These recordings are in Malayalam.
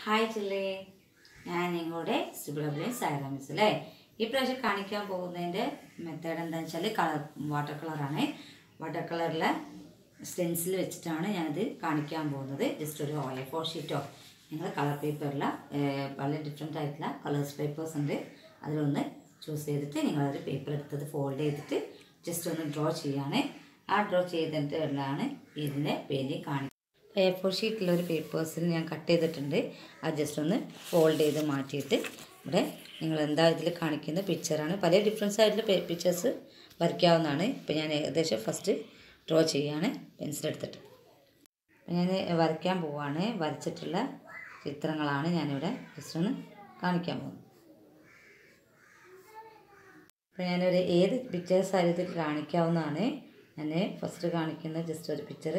ഹായ് ചില്ലേ ഞാൻ നിങ്ങളുടെ സിബിളബിളിൻ സൈറാമിസ് അല്ലേ ഈ പ്രാവശ്യം കാണിക്കാൻ പോകുന്നതിൻ്റെ മെത്തേഡ് എന്താണെന്ന് വെച്ചാൽ കളർ വാട്ടർ കളറാണ് വാട്ടർ കളറിലെ സ്റ്റെൻസിൽ വെച്ചിട്ടാണ് ഞാനിത് കാണിക്കാൻ പോകുന്നത് ജസ്റ്റ് ഒരു ഓയിൽ ഫോർ ഷീറ്റോ നിങ്ങൾ കളർ പേപ്പറിൽ വളരെ ഡിഫറെൻ്റ് ആയിട്ടുള്ള കളേഴ്സ് പേപ്പേഴ്സ് ഉണ്ട് അതിലൊന്ന് ചൂസ് ചെയ്തിട്ട് നിങ്ങളൊരു പേപ്പർ എടുത്തത് ഫോൾഡ് ചെയ്തിട്ട് ജസ്റ്റ് ഒന്ന് ഡ്രോ ചെയ്യാണ് ആ ഡ്രോ ചെയ്തിട്ടുള്ളതാണ് ഇതിൻ്റെ പേര് കാണിക്കുന്നത് എ ഫോർ ഷീറ്റിലൊരു പേപ്പേഴ്സിൽ ഞാൻ കട്ട് ചെയ്തിട്ടുണ്ട് അത് ജസ്റ്റ് ഒന്ന് ഫോൾഡ് ചെയ്ത് മാറ്റിയിട്ട് ഇവിടെ നിങ്ങൾ എന്താ ഇതിൽ കാണിക്കുന്ന പിക്ചറാണ് പല ഡിഫറൻസ് ആയിട്ടുള്ള പിക്ചേഴ്സ് വരയ്ക്കാവുന്നതാണ് ഇപ്പോൾ ഞാൻ ഏകദേശം ഫസ്റ്റ് ഡ്രോ ചെയ്യാണ് പെൻസിൽ എടുത്തിട്ട് അപ്പോൾ ഞാൻ വരയ്ക്കാൻ പോവാണ് വരച്ചിട്ടുള്ള ചിത്രങ്ങളാണ് ഞാനിവിടെ ജസ്റ്റ് ഒന്ന് കാണിക്കാൻ പോകുന്നത് അപ്പോൾ ഞാനൊരു ഏത് പിക്ചേഴ്സ് ആയാലും ഇതിൽ കാണിക്കാവുന്നതാണ് ഞാൻ ഫസ്റ്റ് കാണിക്കുന്ന ജസ്റ്റ് ഒരു പിക്ചർ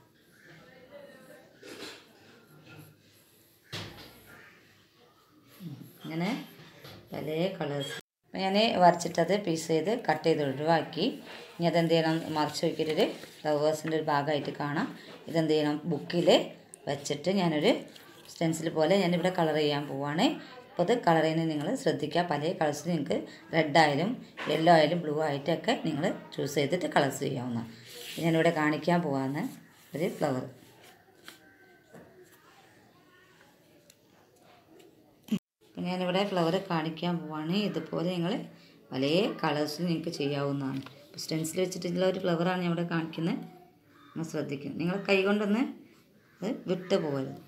ഇങ്ങനെ പല കളേഴ്സ് അപ്പം ഞാൻ വരച്ചിട്ടത് പീസ് ചെയ്ത് കട്ട് ചെയ്ത് ഒഴിവാക്കി ഇനി അതെന്ത് ചെയ്യണം മറിച്ച് വയ്ക്കിട്ടൊരു ഫ്ലവേഴ്സിൻ്റെ ഒരു ഭാഗമായിട്ട് കാണാം ഇതെന്ത് ചെയ്യണം ബുക്കിൽ വെച്ചിട്ട് ഞാനൊരു സ്റ്റെൻസിൽ പോലെ ഞാനിവിടെ കളർ ചെയ്യാൻ പോവാണ് അപ്പോൾ അത് കളർ ചെയ്യുന്നത് നിങ്ങൾ ശ്രദ്ധിക്കുക പല കളേഴ്സ് നിങ്ങൾക്ക് റെഡ് ആയാലും യെല്ലോ ആയാലും ബ്ലൂ ആയിട്ടൊക്കെ നിങ്ങൾ ചൂസ് ചെയ്തിട്ട് കളേഴ്സ് ചെയ്യാവുന്ന ഞാനിവിടെ കാണിക്കാൻ പോവാന്ന് ഒരു ഫ്ലവർ അപ്പം ഞാനിവിടെ ഫ്ലവർ കാണിക്കാൻ പോവാണ് ഇതുപോലെ നിങ്ങൾ പല കളേഴ്സിൽ നിങ്ങൾക്ക് ചെയ്യാവുന്നതാണ് ഇപ്പോൾ സ്റ്റെൻസിൽ വെച്ചിട്ടുള്ള ഒരു ഫ്ലവറാണ് ഞാൻ ഇവിടെ കാണിക്കുന്നത് നിങ്ങൾ ശ്രദ്ധിക്കും നിങ്ങൾ കൈ കൊണ്ടൊന്ന് ഇത് വിട്ട് പോകരുത്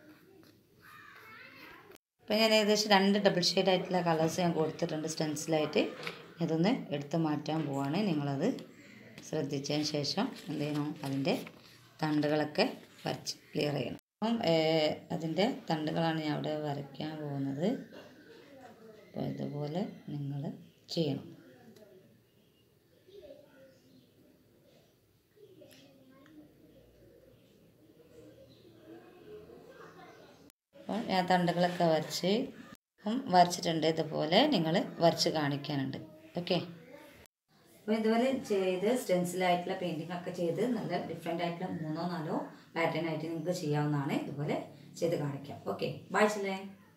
അപ്പോൾ ഞാൻ ഏകദേശം രണ്ട് ഡബിൾ ഷെയ്ഡ് ആയിട്ടുള്ള കളേഴ്സ് ഞാൻ കൊടുത്തിട്ടുണ്ട് സ്റ്റെൻസിലായിട്ട് ഇതൊന്ന് എടുത്ത് മാറ്റാൻ പോവാണ് നിങ്ങളത് ശ്രദ്ധിച്ചതിന് ശേഷം എന്ത് ചെയ്യണം അതിൻ്റെ തണ്ടുകളൊക്കെ വരച്ച് ക്ലിയർ ചെയ്യണം അപ്പം അതിൻ്റെ തണ്ടുകളാണ് ഞാൻ അവിടെ വരയ്ക്കാൻ പോകുന്നത് അപ്പോൾ ഇതുപോലെ നിങ്ങൾ ചെയ്യണം അപ്പം ഞാൻ തണ്ടുകളൊക്കെ വരച്ച് അപ്പം വരച്ചിട്ടുണ്ട് ഇതുപോലെ നിങ്ങൾ വരച്ച് കാണിക്കാനുണ്ട് ഓക്കെ അപ്പോൾ ഇതുപോലെ ചെയ്ത് സ്റ്റെൻസിലായിട്ടുള്ള പെയിൻറ്റിംഗ് ഒക്കെ ചെയ്ത് നല്ല ഡിഫറെൻ്റ് ആയിട്ടുള്ള മൂന്നോ നാലോ പാറ്റേൺ ആയിട്ട് നിങ്ങൾക്ക് ചെയ്യാവുന്നതാണ് ഇതുപോലെ ചെയ്ത് കാണിക്കാം ഓക്കെ ബൈ ചില്ലേ